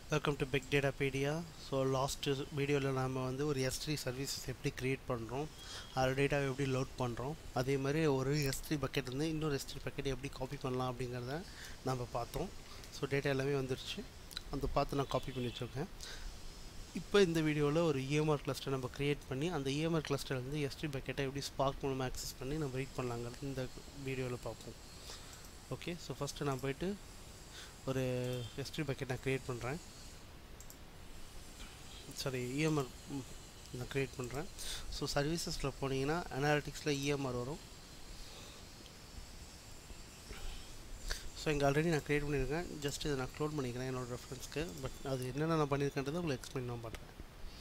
Welcome to Big Datapedia so last வீடியோவில் நாம் வந்து ஒரு S3 சர்வீசஸ் எப்படி க்ரியேட் பண்ணுறோம் அது டேட்டாவை எப்படி லோட் பண்ணுறோம் அதே மாதிரி ஒரு S3 பக்கெட் இருந்து இன்னொரு S3 பக்கெட் எப்படி காப்பி பண்ணலாம் அப்படிங்கிறத நம்ம பார்த்தோம் ஸோ டேட்டா எல்லாமே வந்துருச்சு அந்த பார்த்து நான் காப்பி பண்ணி வச்சுருக்கேன் இப்போ இந்த வீடியோவில் ஒரு EMR கிளஸ்டர் நம்ம க்ரியேட் பண்ணி அந்த EMR கிளஸ்டர் வந்து S3 பக்கெட்டை எப்படி ஸ்பார்க் மூலமாக ஆக்சஸ் பண்ணி நம்ம ரீட் பண்ணலாங்கிறது இந்த வீடியோவில் பார்ப்போம் ஓகே ஸோ ஃபஸ்ட்டு நான் போயிட்டு ஒரு S3 பக்கெட் நான் க்ரியேட் பண்ணுறேன் சாரி இஎம்ஆர் நான் க்ரியேட் பண்ணுறேன் ஸோ சர்வீசஸில் போனீங்கன்னா அனாலிட்டிக்ஸில் இஎம்ஆர் வரும் ஸோ இங்கே ஆல்ரெடி நான் க்ரியேட் பண்ணியிருக்கேன் ஜஸ்ட் இதை நான் க்ளோட் பண்ணிக்கிறேன் என்னோடய ரெஃபரன்ஸ்க்கு பட் அது என்னென்ன நான் பண்ணியிருக்கேன்றதை உங்களுக்கு எக்ஸ்பிளைன் நான் பண்ணுறேன்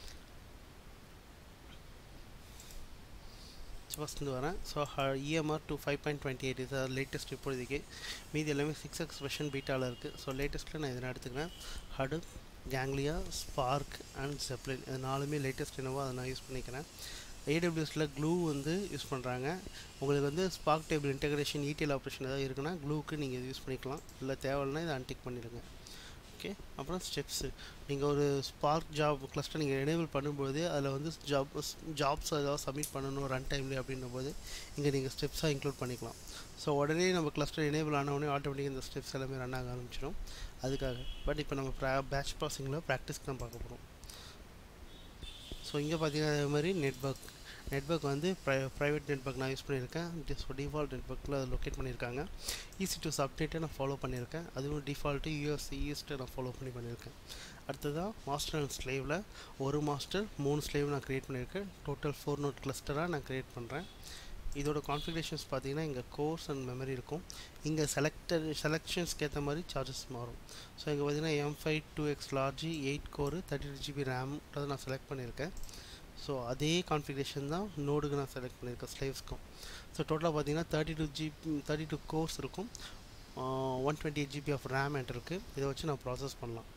ஃபஸ்ட்டு வரேன் so EMR two five point twenty eight இது லேட்டஸ்ட் இப்போதைக்கு மீதி எல்லாமே சிக்ஸ் எக்ஸ் வெர்ஷன் பீட்டாவில் இருக்குது ஸோ லேட்டஸ்ட்டில் நான் இதை எடுத்துக்கிறேன் Hadoop Ganglia Spark and Zeppelin இது நாலுமே லேட்டஸ்ட் என்னவோ அதை நான் யூஸ் பண்ணிக்கிறேன் ஏடபிள்யூஎஸில் க்ளூ வந்து யூஸ் பண்ணுறாங்க உங்களுக்கு வந்து Spark table integration ETL operation ஏதாவது இருக்குன்னா க்ளூக்கு நீங்கள் இது யூஸ் பண்ணிக்கலாம் இல்லை தேவைன்னா இதை அன்டிக் பண்ணிடுங்க ஓகே அப்புறம் ஸ்டெப்ஸு நீங்கள் ஒரு ஸ்பார்க் ஜாப் கிளஸ்டர் நீங்கள் எனேபிள் பண்ணும்போது அதில் வந்து ஜாப் ஜாப்ஸ் ஏதாவது சப்மிட் பண்ணணும் ரன் டைம்லேயே அப்படின்னும் போது இங்கே நீங்கள் ஸ்டெப்ஸாக இன்க்ளூட் பண்ணிக்கலாம் ஸோ உடனே நம்ம கிளஸ்டர் எனேபிள் ஆனவுடனே ஆட்டோமேட்டிக் இந்த ஸ்டெப்ஸ் எல்லாமே ரன் ஆக ஆரம்பிச்சிடும் அதுக்காக பட் இப்போ நம்ம ப்ரா பேட்ச் ப்ராசிங்கில் ப்ராக்டிஸ்க்கு தான் பார்க்க போகிறோம் ஸோ இங்கே பார்த்தீங்கன்னா அதே மாதிரி நெட்ஒர்க் நெட்ஒர்க் வந்து ப்ரை ப்ரைவேட் நெட்ஒர்க் நான் யூஸ் பண்ணியிருக்கேன் ஸோ டிஃபால்ட் நெட்ஒர்க்கில் அதை லொக்கேட் பண்ணியிருக்காங்க ஈஸி டு அப்டேட்டை நான் ஃபாலோ பண்ணியிருக்கேன் அதுவும் டிஃபால்ட்டு யூஎஸ் ஈஸ்ட்டை நான் ஃபாலோ பண்ணி பண்ணியிருக்கேன் அடுத்ததாக மாஸ்டர் அண்ட் ஸ்லேவில் ஒரு மாஸ்டர் மூணு ஸ்லேவ் நான் க்ரியேட் பண்ணியிருக்கேன் டோட்டல் ஃபோர் நோட் கிளஸ்டராக நான் க்ரியேட் பண்ணுறேன் இதோட கான்ஃபிகரேஷன்ஸ் பார்த்தீங்கன்னா இங்கே கோர்ஸ் அண்ட் மெமரி இருக்கும் இங்கே செலக்டட் செலெக்ஷன்ஸ்க்கு ஏற்ற மாதிரி சார்ஜஸ் மாறும் ஸோ இங்கே பார்த்தீங்கன்னா M five two X large eight core thirty two GB ரேம்ன்றதை நான் செலக்ட் பண்ணியிருக்கேன் ஸோ அதே கான்ஃபிகரேஷன் தான் நோடுக்கு நான் செலக்ட் பண்ணியிருக்கேன் ஸ்லேவ்ஸ்க்கும் ஸோ டோட்டலாக பார்த்தீங்கன்னா thirty two GB thirty two cores இருக்கும் one twenty eight GB of RAM and இருக்குது இதை வச்சு நான் ப்ராசஸ் பண்ணலாம்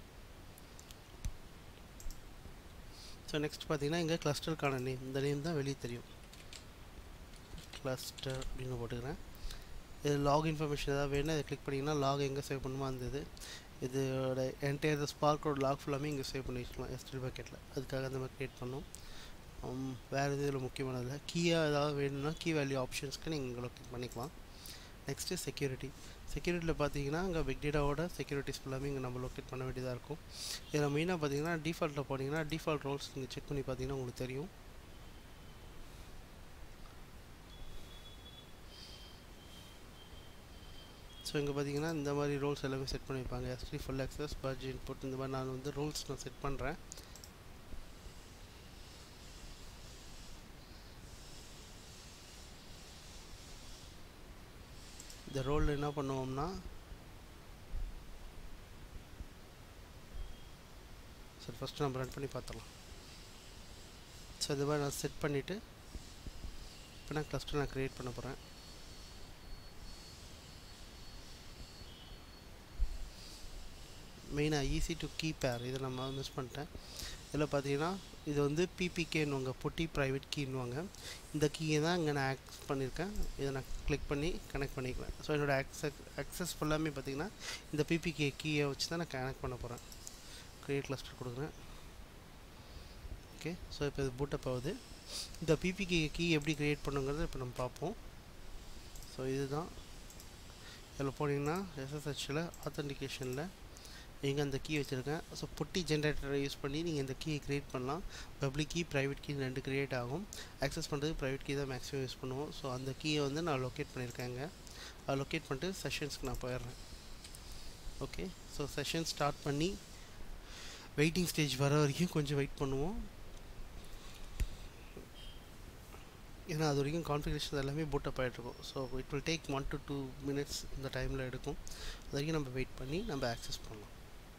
ஸோ நெக்ஸ்ட் பார்த்தீங்கன்னா இங்கே கிளஸ்டருக்கான நேம் இந்த நேம் தான் வெளியே தெரியும் கிளஸ்டர் அப்படின்னு போட்டுக்கிறேன் இது லாக் இன்ஃபர்மேஷன் ஏதாவது வேணும் இதை கிளிக் பண்ணிங்கன்னா லாக் எங்கே சேவ் பண்ணுமோ அந்த இது இதோட என்டையர் ஸ்பார்க்கோட லாக் ஃபுல்லாமே இங்கே சேவ் பண்ணி வச்சுக்கலாம் எஸ்டி பக்கெட்டில் அதுக்காக அந்த மாதிரி க்ரியேட் பண்ணோம் வேறு எது இதில் முக்கியமானது கீயாக ஏதாவது வேணும்னா கீ வேல்யூ ஆப்ஷன்ஸ்க்கு நீங்கள் இங்கே லொக்கேட் பண்ணிக்கலாம் நெக்ஸ்ட்டு செக்யூரிட்டி செக்யூரிட்டியில் பார்த்தீங்கன்னா இங்கே பிக் டேட்டாவோட செக்யூரிட்டிஸ் ஃபுல்லாமே இங்கே நம்ம லொக்கேட் பண்ண வேண்டியதாக இருக்கும் இதில் மெயினாக பார்த்தீங்கன்னா டிஃபால்ட்டில் போனீங்கன்னா டிஃபால்ட் ரோல்ஸ் நீங்கள் செக் பண்ணி பார்த்தீங்கன்னா உங்களுக்கு தெரியும் ஸோ இங்கே பார்த்தீங்கன்னா இந்த மாதிரி ரோல்ஸ் எல்லாமே செட் பண்ணியிருப்பாங்க எஸ்டி ஃபுல் ஆக்சஸ் பட்ஜ் இன்புட் இந்த மாதிரி நான் வந்து ரூல்ஸ் நான் செட் பண்ணுறேன் இந்த ரோலில் என்ன பண்ணுவோம்னா சரி ஃபஸ்ட்டு நம்ம ரன் பண்ணி பார்த்துடலாம் ஸோ இந்த மாதிரி நான் செட் பண்ணிவிட்டு இப்போ நான் கிளஸ்டர் நான் க்ரியேட் பண்ண போகிறேன் மெயினாக ஈஸி டு கீப் பேர் இதை நம்ம மிஸ் பண்ணிட்டேன் இதில் பார்த்தீங்கன்னா இது வந்து பிபிகேன்னுவாங்க பொட்டி ப்ரைவேட் கீன்னுவாங்க இந்த கீயை தான் இங்கே நான் ஆக்சஸ் பண்ணியிருக்கேன் இதை நான் கிளிக் பண்ணி கனெக்ட் பண்ணிக்குவேன் ஸோ என்னோடய ஆக்சஸ் ஆக்சஸ் ஃபுல்லாமே பார்த்திங்கன்னா இந்த பிபிகே கீயை வச்சு தான் நான் கனெக்ட் பண்ண போகிறேன் க்ரியேட் கிளஸ்டர் கொடுக்குறேன் ஓகே ஸோ இப்போ இது பூட்டப் ஆகுது இந்த பிபிகே கீ எப்படி க்ரியேட் பண்ணுங்கிறத இப்போ நம்ம பார்ப்போம் ஸோ இதுதான் இதில் போனீங்கன்னா எஸ்எஸ்ஹெச்சில் ஆத்தன்டிகேஷனில் இங்கே அந்த கீ வச்சுருக்கேன் ஸோ பொட்டி ஜென்ரேட்டரை யூஸ் பண்ணி நீங்கள் இந்த கீயை க்ரியேட் பண்ணலாம் பப்ளிக் கீ ப்ரைவேட் கீ ரெண்டு க்ரியேட் ஆகும் ஆக்சஸ் பண்ணுறது ப்ரைவேட் கீ தான் மேக்ஸிமம் யூஸ் பண்ணுவோம் ஸோ அந்த கீயை வந்து நான் லொக்கேட் பண்ணியிருக்கேங்க அதை லொக்கேட் பண்ணிட்டு செஷன்ஸ்க்கு நான் போயிடுறேன் ஓகே ஸோ செஷன் ஸ்டார்ட் பண்ணி வெயிட்டிங் ஸ்டேஜ் வர வரைக்கும் கொஞ்சம் வெயிட் பண்ணுவோம் ஏன்னா அது வரைக்கும் கான்ஃபிகரேஷன் எல்லாமே பூட்டப் ஆகிட்ருக்கும் so it will take one to two minutes இந்த டைமில் எடுக்கும் அது வரைக்கும் நம்ம வெயிட் பண்ணி நம்ம ஆக்சஸ் பண்ணலாம்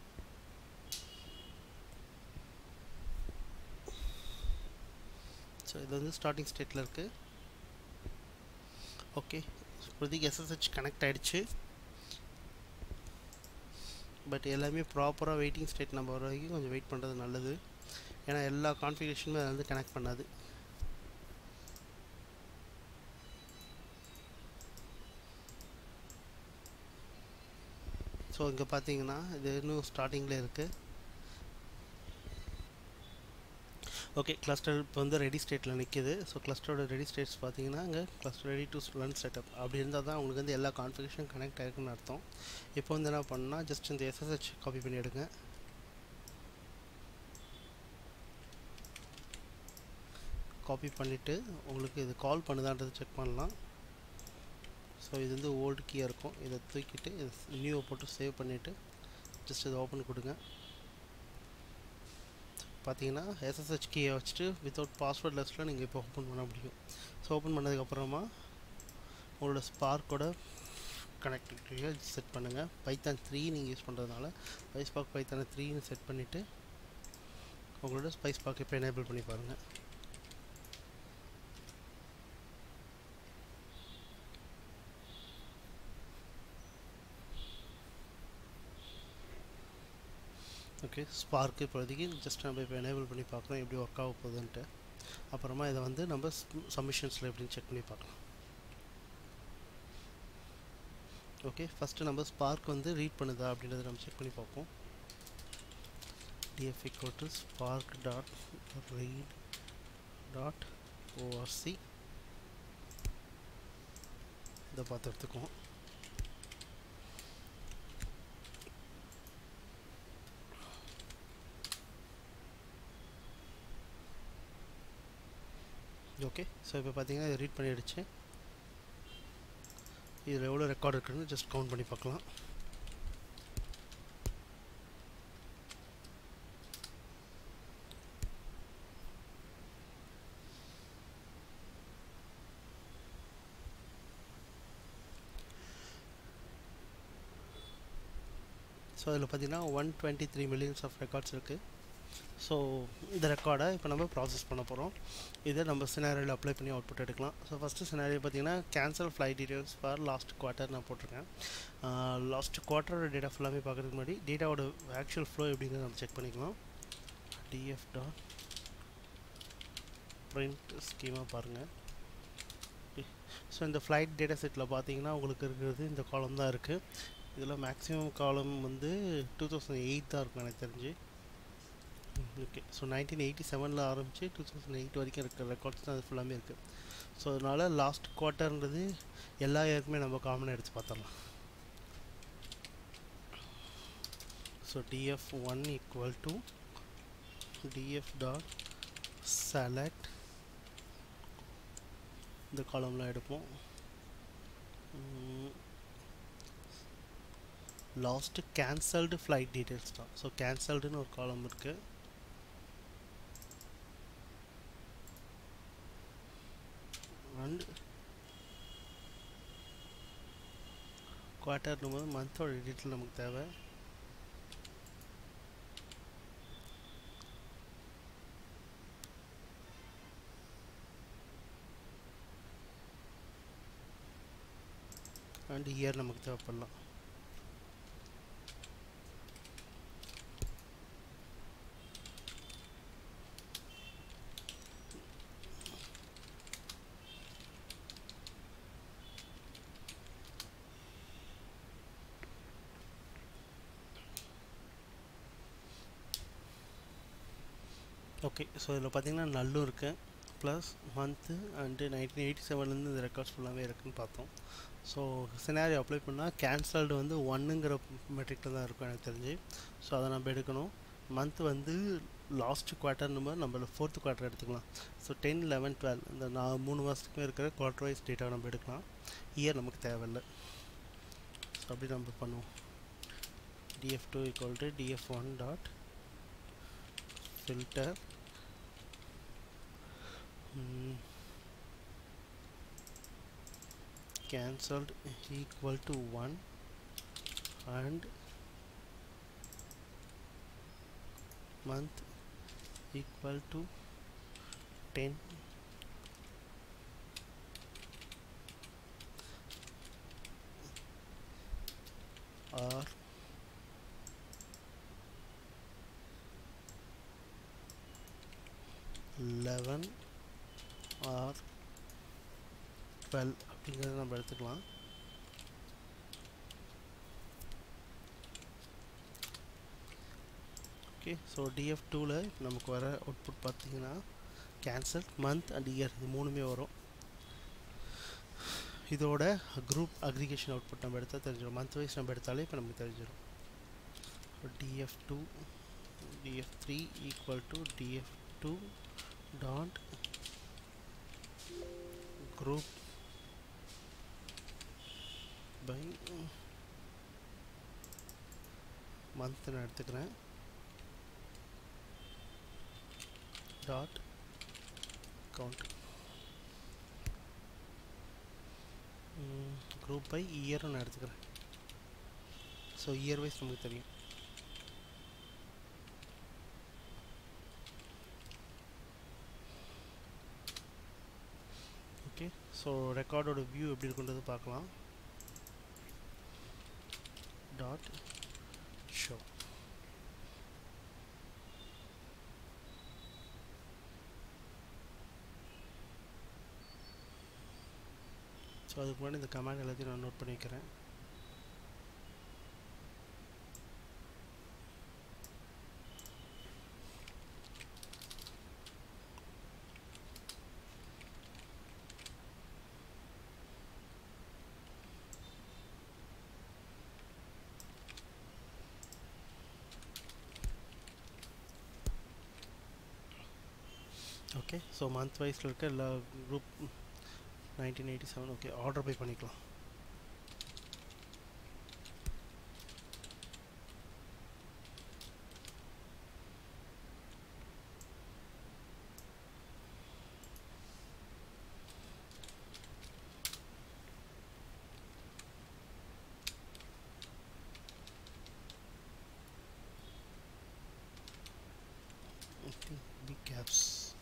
ஸோ இது வந்து ஸ்டார்டிங் ஸ்டேட்டில் இருக்குது ஓகே இப்போதைக்கு எஸ்எஸ்ஹெச் கனெக்ட் ஆகிடுச்சு பட் எல்லாமே ப்ராப்பராக வெயிட்டிங் ஸ்டேட் நம்ம வர வரைக்கும் கொஞ்சம் வெயிட் பண்ணுறது நல்லது ஏன்னா எல்லா கான்ஃபிகரேஷனுமே அதை வந்து கனெக்ட் பண்ணாது ஸோ இங்கே பார்த்தீங்கன்னா இது இன்னும் ஸ்டார்டிங்கில் இருக்குது ஓகே கிளஸ்டர் இப்போ வந்து ரெடி ஸ்டேட்டில் நிற்கிது ஸோ கிளஸ்டரோட ரெடி ஸ்டேட்ஸ் பார்த்தீங்கன்னா அங்கே cluster ready to run setup அப்படி இருந்தால் தான் உங்களுக்கு வந்து எல்லா கான்ஃபிகேஷன் கனெக்ட் ஆகிருக்குன்னு அர்த்தம் இப்போ வந்து என்ன பண்ணால் ஜஸ்ட் இந்த எஸ்எஸ்ஹெச் காப்பி பண்ணி எடுங்க காப்பி பண்ணிவிட்டு உங்களுக்கு இது கால் பண்ணுதான்றது செக் பண்ணலாம் ஸோ இது வந்து ஓல்டு கீயாக இருக்கும் இதை தூக்கிட்டு இது நியூவை போட்டு சேவ் பண்ணிவிட்டு ஜஸ்ட் இதை ஓப்பன் கொடுங்க பார்த்தீங்கன்னா எஸ்எஸ்ஹெச் கீயை வச்சுட்டு வித்தவுட் பாஸ்வேர்ட் லெஸ்ட்டில் நீங்கள் இப்போ ஓப்பன் பண்ண முடியும் ஸோ ஓப்பன் பண்ணதுக்கப்புறமா உங்களோட ஸ்பார்க்கோட கனெக்டிவிட்டியை செட் பண்ணுங்கள் பைத்தான் த்ரீ நீங்கள் யூஸ் பண்ணுறதுனால ஸ்பைஸ் பாக் பைத்தான த்ரீன்னு செட் பண்ணிவிட்டு உங்களோட ஸ்பைஸ் பாக் இப்போ எனேபிள் பண்ணி பாருங்கள் ஓகே ஸ்பார்க்கு இப்போதைக்கு ஜஸ்ட் நம்ம இப்போ எனேபிள் பண்ணி பார்க்குறோம் எப்படி ஒர்க் ஆக போகுதுன்ட்டு அப்புறமா இதை வந்து நம்ம சப்மிஷன்ஸில் எப்படின்னு செக் பண்ணி பார்க்கலாம் ஓகே ஃபஸ்ட்டு நம்ம ஸ்பார்க் வந்து ரீட் பண்ணுதா அப்படின்றத நம்ம செக் பண்ணி பார்ப்போம் df equal to spark dot read dot orc இதை பார்த்து எடுத்துக்குவோம் ஓகே ஸோ இப்போ பார்த்தீங்கன்னா இதை ரீட் பண்ணிடுச்சு இதில் எவ்வளோ ரெக்கார்ட் இருக்குன்னு ஜஸ்ட் கவுண்ட் பண்ணி பார்க்கலாம் ஸோ அதில் பார்த்தீங்கன்னா one twenty three millions of records இருக்குது ஸோ இந்த ரெக்கார்டை இப்போ நம்ம ப்ராசஸ் பண்ண போகிறோம் இதை நம்ம சினாரியில் அப்ளை பண்ணி அவுட்புட் எடுக்கலாம் ஸோ ஃபஸ்ட்டு சினாரியோ பார்த்தீங்கன்னா cancel flight details for last quarter நான் போட்டிருக்கேன் லாஸ்ட் குவார்ட்டரோட டேட்டா ஃபுல்லாமே பார்க்குறதுக்கு முன்னாடி டேட்டாவோட ஆக்சுவல் ஃப்ளோ எப்படிங்கிறத நம்ம செக் பண்ணிக்கலாம் டிஎஃப் டாட் பிரிண்ட் ஸ்கீமாக பாருங்கள் ஸோ இந்த ஃப்ளைட் டேட்டா செட்டில் பார்த்தீங்கன்னா உங்களுக்கு இருக்கிறது இந்த காலம் தான் இருக்குது இதில் மேக்ஸிமம் காலம் வந்து டூ தௌசண்ட் எயிட் தான் இருக்கும் எனக்கு தெரிஞ்சு ஓகே ஸோ நைன்டீன் எயிட்டி செவனில் ஆரம்பித்து டூ தௌசண்ட் எயிட் வரைக்கும் இருக்கிற ரெக்கார்ட்ஸ் தான் அது ஃபுல்லாமே இருக்குது ஸோ அதனால் லாஸ்ட் குவார்ட்டர்ன்றது எல்லா இயருக்குமே நம்ம காமனாக எடுத்து பார்த்துடலாம் so DF one equal to DF dot select இந்த காலம்லாம் எடுப்போம் லாஸ்ட்டு கேன்சல்டு ஃப்ளைட் டீட்டெயில்ஸ் தான் ஸோ கேன்சல்டுன்னு ஒரு காலம் இருக்குது அண்ட் குவார்ட்டர் போது மந்தோட டீட்டெயில் நமக்கு தேவை அண்ட் இயர் நமக்கு தேவைப்படலாம் ஓகே ஸோ இதில் பார்த்தீங்கன்னா நல்லும் இருக்குது plus month and nineteen eighty செவன்லேருந்து இந்த ரெக்கார்ட்ஸ் ஃபுல்லாமே இருக்குதுன்னு பார்த்தோம் ஸோ சினாரி அப்ளை பண்ணால் கேன்சல்டு வந்து ஒன்னுங்கிற மெட்ரிக்கில் தான் இருக்கும் எனக்கு தெரிஞ்சு ஸோ அதை நம்ம எடுக்கணும் மந்த் வந்து லாஸ்ட் குவார்ட்டர் நம்ம நம்ம ஃபோர்த் குவார்ட்டர் எடுத்துக்கலாம் ஸோ டென் லெவன் டுவெல் இந்த நான் மூணு மாதத்துக்குமே இருக்கிற குவார்ட்டர் வைஸ் டேட்டா நம்ம எடுக்கலாம் இயர் நமக்கு தேவையில்லை ஸோ அப்படி நம்ம பண்ணுவோம் df2 two equal to DF one dot filter cancelled equal to 1 and month equal to 10 or eleven or twelve அப்படிங்கிறத நம்ம எடுத்துக்கலாம் ஓகே ஸோ டிஎஃப் டூவில் நமக்கு வர அவுட்புட் பார்த்தீங்கன்னா கேன்சல் மந்த் அண்ட் இயர் இது மூணுமே வரும் இதோட குரூப் அக்ரிகேஷன் அவுட்புட் நம்ம எடுத்தால் தெரிஞ்சிடும் மந்த் வைஸ் நம்ம எடுத்தாலே இப்போ நமக்கு தெரிஞ்சிடும் df2 df3 equal to df2 dot group by month நான் எடுத்துக்கிறேன் டாட் கவுண்ட் குரூப் பை இயரும் நான் எடுத்துக்கிறேன் ஸோ இயர் வைஸ் நமக்கு தெரியும் ஓகே ஸோ ரெக்கார்டோட வியூ எப்படி இருக்குன்றது பார்க்கலாம் டாட் ஷோ ஸோ அதுக்கு முன்னாடி இந்த கமாண்ட் எல்லாத்தையும் நான் நோட் பண்ணி வைக்கிறேன் ஓகே ஸோ மந்த் வைஸில் இருக்க எல்லா group nineteen eighty seven okay order by பண்ணிக்கலாம் okay big caps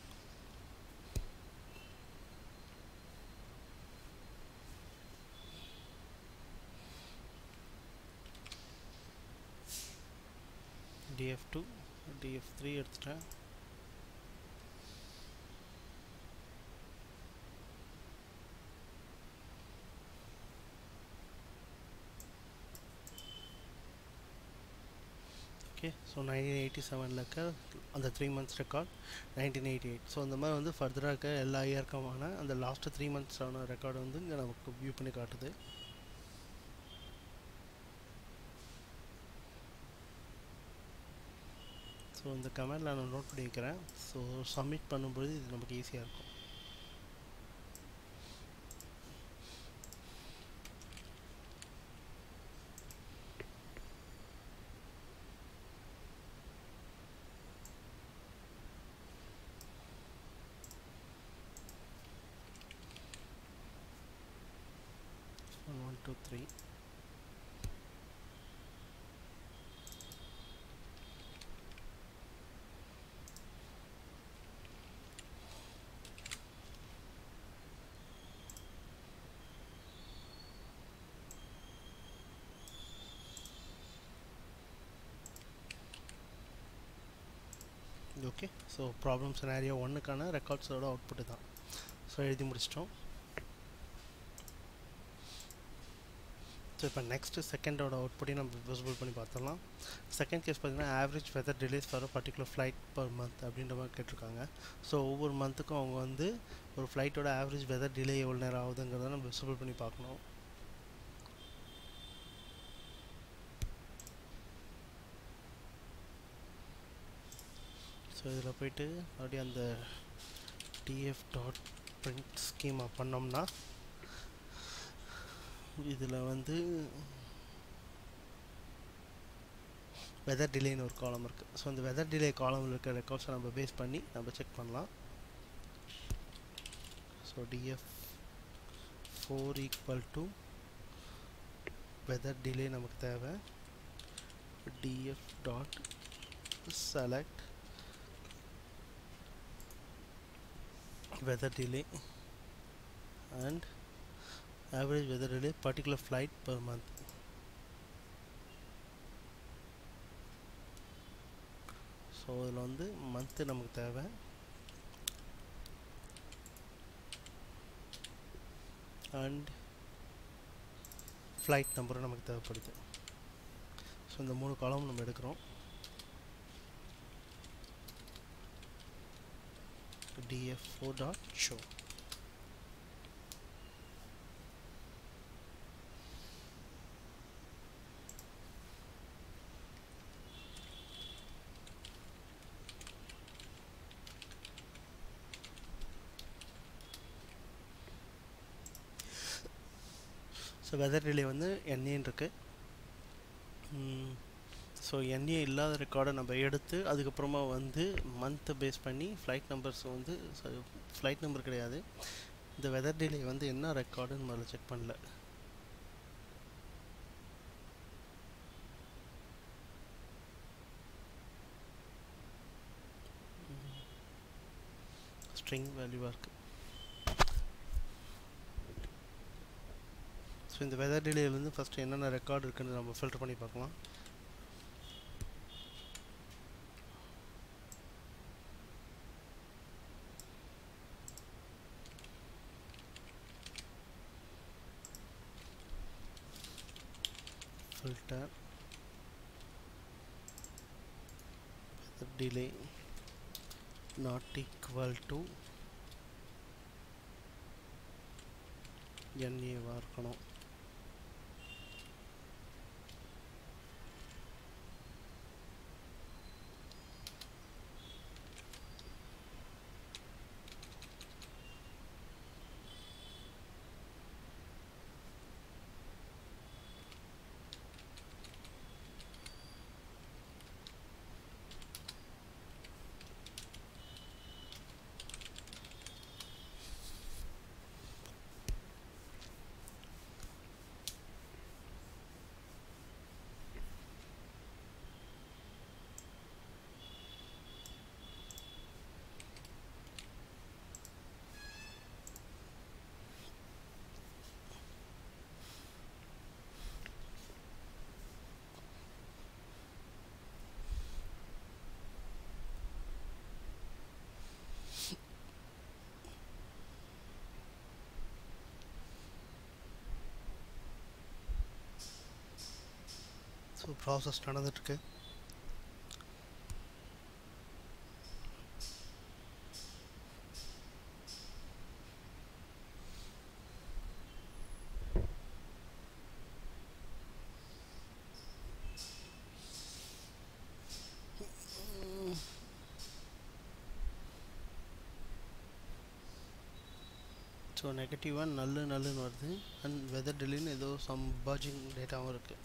df2 df3 எடுத்துட்டேன் ஓகே ஸோ நைன்டீன் எயிட்டி செவனில் இருக்க அந்த three months record nineteen eighty eight so இந்த மாதிரி வந்து ஃபர்தராக இருக்க எல்லா இயர்க்குமான அந்த லாஸ்ட்டு த்ரீ மந்த்ஸான ரெக்கார்டு வந்து இங்கே நமக்கு வியூ பண்ணி காட்டுது ஸோ இந்த கமெண்டில் நான் நோட் பண்ணி வைக்கிறேன் ஸோ சப்மிட் பண்ணும்போது இது நமக்கு ஈஸியாக இருக்கும் one two three okay so problem scenario ஒன்றுக்கான ரெக்கார்ட்ஸோட அவுட்புட்டு தான் ஸோ எழுதி முடிச்சிட்டோம் ஸோ இப்போ நெக்ஸ்ட்டு செகண்டோட அவுட்புட்டையும் நம்ம விசிபிள் பண்ணி பார்த்துடலாம் செகண்ட் கேஸ் பார்த்தீங்கன்னா average weather delays for particular flight per month அப்படின்ற மாதிரி கேட்டிருக்காங்க ஸோ ஒவ்வொரு மந்த்துக்கும் அவங்க வந்து ஒரு ஃப்ளைட்டோட ஆவரேஜ் வெதர் டிலே எவ்வளோ நேரம் ஆகுதுங்கிறத நம்ம விசிபிள் பண்ணி பார்க்கணும் ஸோ இதில் போயிட்டு மறுபடியும் அந்த டிஎஃப் டாட் பிரிண்ட் ஸ்கீமா பண்ணோம்னா இதில் வந்து வெதர் டிலேன்னு ஒரு காலம் இருக்குது ஸோ அந்த வெதர் டிலே காலமில் இருக்க ரெக்கார்ட்ஸை நம்ம பேஸ் பண்ணி நம்ம செக் பண்ணலாம் so DF four equal to weather delay நமக்கு தேவை DF dot select weather delay and average weather delay particular flight per month so இதில் வந்து மந்த்து நமக்கு தேவை அண்ட் ஃப்ளைட் நம்பரும் நமக்கு தேவைப்படுது ஸோ இந்த மூணு காலம் நம்ம எடுக்கிறோம் df4 dot show so weather delay வந்து என்ஏன்னு இருக்குது ஸோ என்ஏ இல்லாத ரெக்கார்டை நம்ம எடுத்து அதுக்கப்புறமா வந்து மந்த்தை பேஸ் பண்ணி ஃப்ளைட் நம்பர்ஸ் வந்து ஃப்ளைட் நம்பர் கிடையாது இந்த வெதர் டிலே வந்து என்ன ரெக்கார்டுன்னு முதல்ல செக் பண்ணல ஸ்ட்ரிங் வேல்யூவாக இருக்குது ஸோ இந்த வெதர் டிலேலேருந்து ஃபஸ்ட்டு என்னென்ன ரெக்கார்டு இருக்குன்னு நம்ம ஃபில்டர் பண்ணி பார்க்கலாம் filter the delay not equal to NA-வா இருக்கணும் ஸோ ப்ராசஸ் நடந்துட்டுருக்கு ஸோ நெகட்டிவாக நல்லு நல்லுன்னு வருது அண்ட் வெதர் டெலின்னு ஏதோ சம் பர்ஜிங் டேட்டாவும் இருக்குது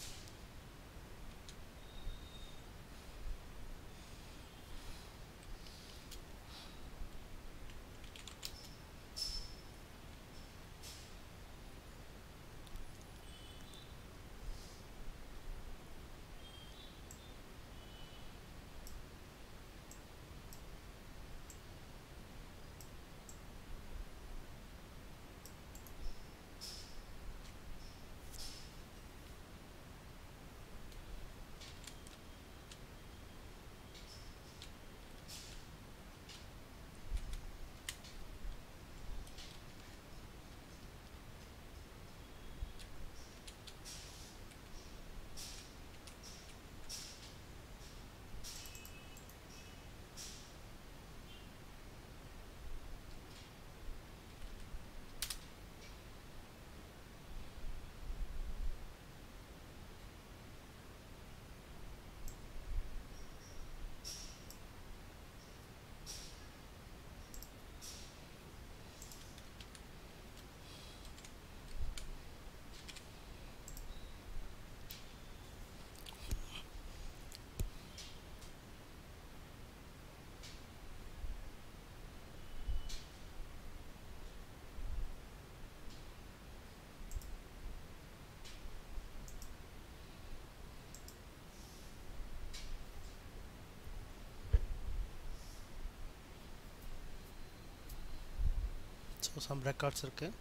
ஸோ சம் ரெக்கார்ட்ஸ் இருக்குது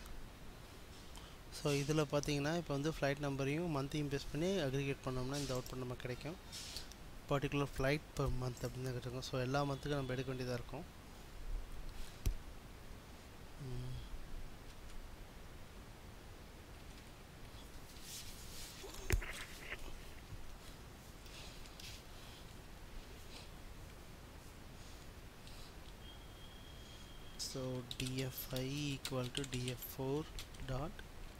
ஸோ இதில் பார்த்தீங்கன்னா இப்போ வந்து ஃப்ளைட் நம்பரையும் மந்த்தையும் பேஸ் பண்ணி அக்ரிகேட் பண்ணோம்னா இந்த அவுட்புட் நமக்கு கிடைக்கும் பர்டிகுலர் ஃப்ளைட் பர் மந்த் அப்படின்னு தான் கிடைக்கும் ஸோ எல்லா மந்த்துக்கும் நம்ம எடுக்க வேண்டியதாக இருக்கும் ம். So df5 equal to df4 dot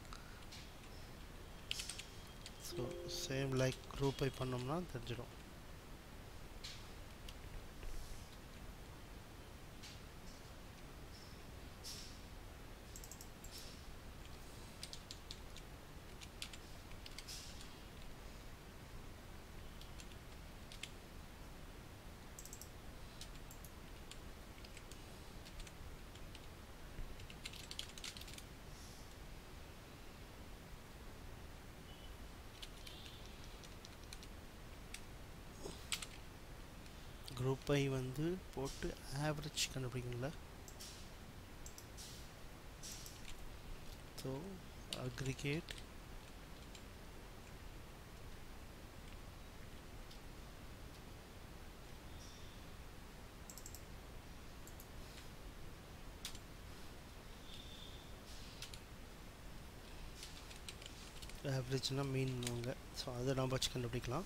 so same like group by பண்ணோம்னா தெரிஞ்சிடும் குரூப் ஐ வந்து போட்டு ஆவரேஜ் கண்டுபிடிக்கணும்ல ஸோ அக்ரிகேட் ஆவரேஜ்னா மீன்வாங்க ஸோ அதை நம்ம வச்சு கண்டுபிடிக்கலாம்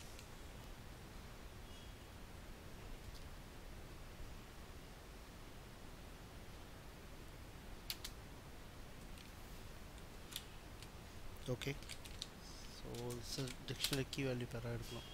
okay so dictionary key value பெற எடுக்கணும்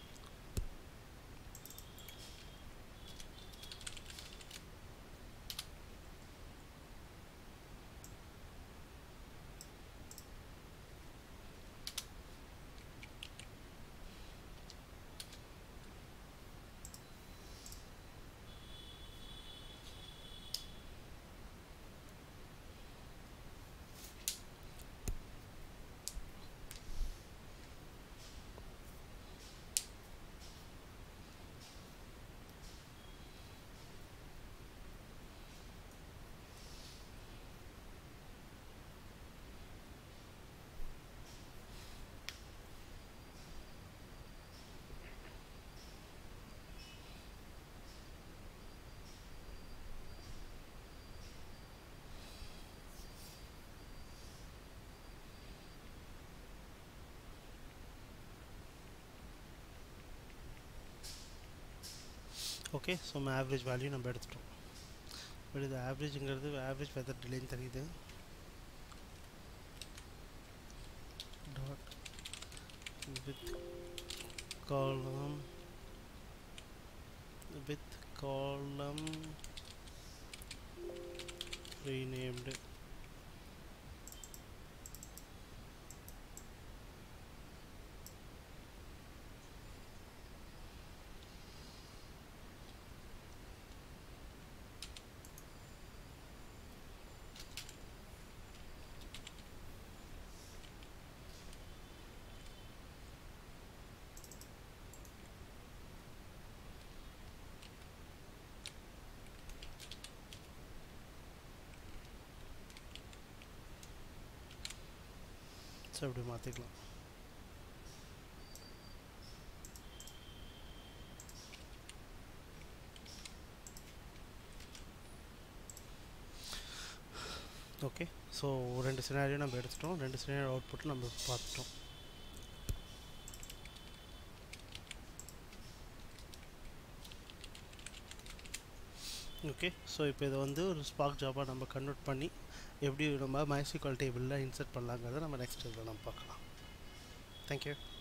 ஓகே ஸோ நம்ம ஆவரேஜ் வேல்யூ நம்ம எடுத்துட்டோம் பட் இது ஆவரேஜுங்கிறது ஆவரேஜ் வெதர் டிலேன்னு தெரியுது dot with column with column renamed so இப்படி மாற்றிக்கலாம் ஓகே ஸோ ரெண்டு சினாரியோ நம்ம எடுத்துட்டோம் ரெண்டு சினாரியோ அவுட்புட் நம்ம பார்த்துட்டோம் ஓகே ஸோ இப்போ இதை வந்து ஒரு ஸ்பார்க் ஜாபாக நம்ம கன்வெர்ட் பண்ணி எப்படி நம்ம MySQL டேபிளில் இன்சர்ட் பண்ணலாங்கிறத நம்ம நெக்ஸ்ட் இதில் நம்ம பார்க்கலாம் தேங்க்யூ